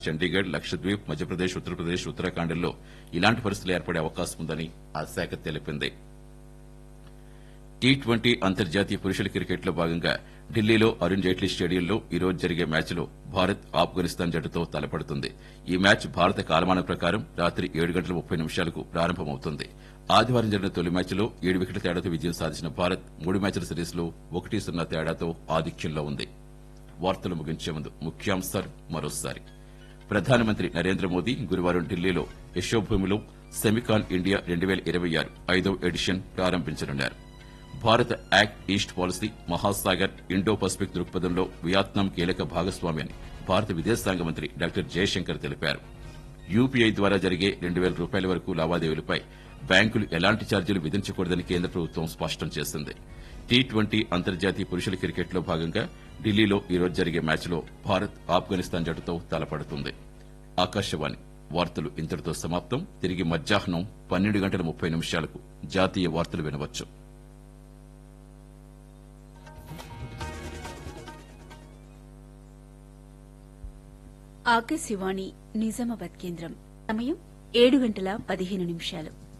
చండీగఢ్ లక్షద్వీప్ మధ్యప్రదేశ్ ఉత్తరప్రదేశ్ ఉత్తరాఖండ్లో ఇలాంటి పరిస్థితులు ఏర్పడే అవకాశం ఉందని ఆ శాఖ తెలిపింది టీ ట్వంటీ అంతర్జాతీయ పురుషుల క్రికెట్లో భాగంగా ఢిల్లీలో అరుణ్ జైట్లీ స్టేడియంలో ఈ రోజు జరిగే మ్యాచ్లో భారత్ ఆఫ్ఘనిస్తాన్ జట్టుతో తలపడుతుంది ఈ మ్యాచ్ భారత కాలమానం ప్రకారం రాత్రి ఏడు గంటల ముప్పై నిమిషాలకు ప్రారంభమవుతుంది ఆదివారం జరిగిన తొలి మ్యాచ్లో ఏడు వికెట్ల తేడాతో విజయం సాధించిన భారత్ మూడు మ్యాచ్ల సిరీస్లో ఒకటి సున్నా తేడాతో ఆధిక్యంలో ఉంది వార్తలు ముగించే ముందు ముఖ్యాంశాలు మరోసారి ప్రధానమంత్రి నరేంద్ర మోదీ గురువారం ఢిల్లీలో యశోభూమిలో సెమికాన్ ఇండియా రెండు వేల ఇరవై ఆరు ఐదవ ఎడిషన్ ప్రారంభించనున్నారు భారత యాక్ట్ ఈస్ట్ పాలసీ మహాసాగర్ ఇండో పసిఫిక్ దృక్పథంలో వియత్నాం కీలక భాగస్వామి అని భారత విదేశాంగ మంత్రి డాక్టర్ జయశంకర్ తెలిపారు యూపీఐ ద్వారా జరిగే రెండు వేల రూపాయల వరకు లావాదేవీలపై బ్యాంకులు ఎలాంటి ఛార్జీలు విధించకూడదని కేంద్ర ప్రభుత్వం స్పష్టం చేసింది టీ ట్వంటీ అంతర్జాతీయ పురుషుల క్రికెట్లో భాగంగా ఢిల్లీలో ఈ రోజు జరిగే మ్యాచ్లో భారత్ ఆఫ్ఘనిస్తాన్ జట్టుతో తలపడుతుంది ఆకాశవాణి వార్తలు ఇంతటితో సమాప్తం తిరిగి మధ్యాహ్నం పన్నెండు గంటల ముప్పై నిమిషాలకు జాతీయ వార్తలు వినవచ్చు ఆకాశవాణి నిజామాబాద్ కేంద్రం సమయం ఏడు గంటల పదిహేను నిమిషాలు